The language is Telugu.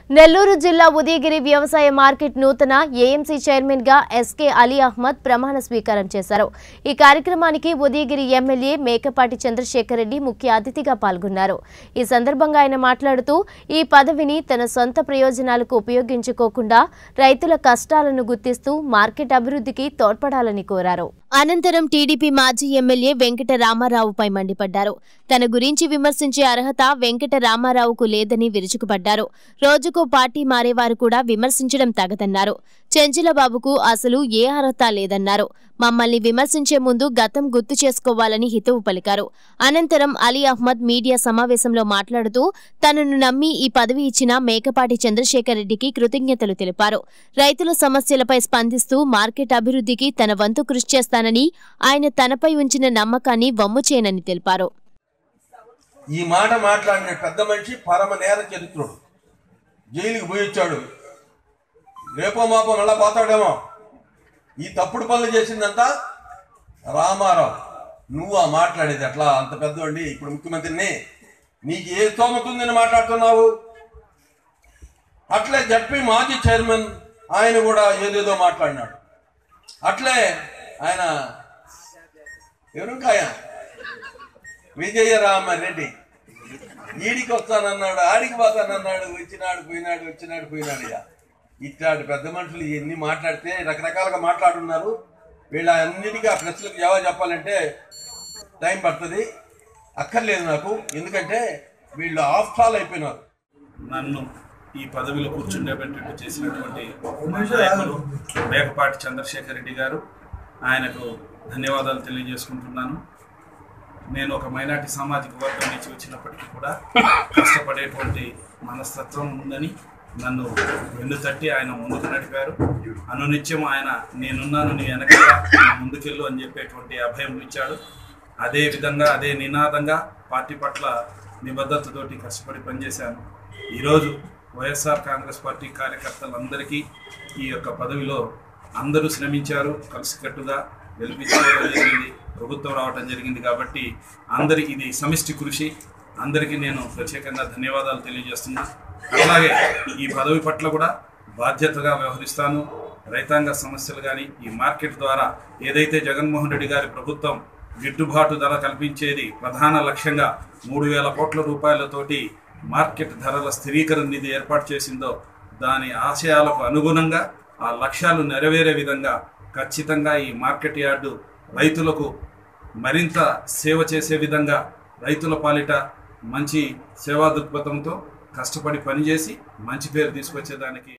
నెల్లూరు జిల్లా ఉదయగిరి వ్యవసాయ మార్కెట్ నూతన ఏఎంసీ చైర్మన్ గా ఎస్కే అలీ అహ్మద్ ప్రమాణ స్వీకారం చేశారు ఈ కార్యక్రమానికి ఉదయగిరి ఎమ్మెల్యే మేకపాటి చంద్రశేఖర్ రెడ్డి ముఖ్య అతిథిగా పాల్గొన్నారు ఈ సందర్భంగా ఆయన మాట్లాడుతూ ఈ పదవిని తన సొంత ప్రయోజనాలకు ఉపయోగించుకోకుండా రైతుల కష్టాలను గుర్తిస్తూ మార్కెట్ అభివృద్ధికి తోడ్పడాలని కోరారు అనంతరం టీడీపీ మాజీ ఎమ్మెల్యే వెంకట రామారావుపై మండిపడ్డారు తన గురించి విమర్శించే అర్హత వెంకట రామారావుకు లేదని విరుచుకుపడ్డారు రోజుకో పార్టీ మారేవారు కూడా విమర్శించడం తగదన్నారు చెంచులబాబుకు అసలు ఏ అర్హత లేదన్నారు మమ్మల్ని విమర్శించే ముందు గతం గుర్తు చేసుకోవాలని హితవు పలికారు అనంతరం అలీ అహ్మద్ మీడియా సమావేశంలో మాట్లాడుతూ తనను నమ్మి ఈ పదవి ఇచ్చిన మేకపాటి చంద్రశేఖర్ రెడ్డికి కృతజ్ఞతలు తెలిపారు రైతుల సమస్యలపై స్పందిస్తూ మార్కెట్ అభివృద్ధికి తన వంతు కృషి చేస్తానని ఆయన తనపై ఉంచిన నమ్మకాన్ని వమ్ము చేయనని తెలిపారు ఈ మాట మాట్లాడిన పెద్ద మనిషి పరమ నేర చరిత్రుడు జైలుకి పోయి వచ్చాడు రేపో మాపో మళ్ళా పోతాడేమో ఈ తప్పుడు పనులు చేసిందంతా రామారావు నువ్వు ఆ మాట్లాడేది అట్లా అంత పెద్దవాడిని ఇప్పుడు ముఖ్యమంత్రిని నీకు ఏ స్తోమతుందని మాట్లాడుతున్నావు అట్లే జడ్పీ మాజీ చైర్మన్ ఆయన కూడా ఏదేదో మాట్లాడినాడు అట్లే ఆయన ఎవరుకాయ విజయరామారెడ్డి ఈడికి వస్తానన్నాడు ఆడికి పోతానన్నాడు వచ్చినాడు పోయినాడు వచ్చినాడు పోయినాడు ఇక ఇట్లాంటి పెద్ద మనుషులు ఇవన్నీ మాట్లాడితే రకరకాలుగా మాట్లాడున్నారు వీళ్ళ అన్నిటికీ ఆ ప్రశ్నలకు జవాబు చెప్పాలంటే టైం పడుతుంది అక్కర్లేదు నాకు ఎందుకంటే వీళ్ళు ఆఫ్ ఫాల్ అయిపోయినారు నన్ను ఈ పదవిలో కూర్చుండేటట్టు చేసినటువంటి నాయకులు మేకపాటి చంద్రశేఖర్ రెడ్డి గారు ఆయనకు ధన్యవాదాలు తెలియజేసుకుంటున్నాను నేను ఒక మైనార్టీ సామాజిక వర్గం నుంచి వచ్చినప్పటికీ కూడా కష్టపడేటువంటి మనస్తత్వం ఉందని నన్ను వెన్ను తట్టి ఆయన ముందుకు నడిపారు అనునిత్యం ఆయన నేనున్నాను నీ వెనకాల నువ్వు ముందుకెళ్ళు అని చెప్పేటువంటి అభయం ఇచ్చాడు అదే విధంగా అదే నినాదంగా పార్టీ పట్ల నిబద్ధతతోటి కష్టపడి పనిచేశాను ఈరోజు వైఎస్ఆర్ కాంగ్రెస్ పార్టీ కార్యకర్తలందరికీ ఈ యొక్క పదవిలో అందరూ శ్రమించారు కలిసికట్టుగా గెలిపించుకోవడం జరిగింది ప్రభుత్వం రావడం జరిగింది కాబట్టి అందరి ఇది సమిష్టి కృషి అందరికీ నేను ప్రత్యేకంగా ధన్యవాదాలు తెలియజేస్తున్నా అలాగే ఈ పదవి పట్ల కూడా బాధ్యతగా వ్యవహరిస్తాను రైతాంగ సమస్యలు కానీ ఈ మార్కెట్ ద్వారా ఏదైతే జగన్మోహన్ రెడ్డి గారి ప్రభుత్వం గిట్టుబాటు ధర కల్పించేది ప్రధాన లక్ష్యంగా మూడు వేల కోట్ల రూపాయలతోటి మార్కెట్ ధరల స్థిరీకరణ నిధి ఏర్పాటు చేసిందో దాని ఆశయాలకు అనుగుణంగా ఆ లక్ష్యాలు నెరవేరే విధంగా ఖచ్చితంగా ఈ మార్కెట్ యార్డు రైతులకు మరింత సేవ చేసే విధంగా రైతుల పాలిట మంచి సేవా దృక్పథంతో కష్టపడి పనిచేసి మంచి పేరు తీసుకొచ్చేదానికి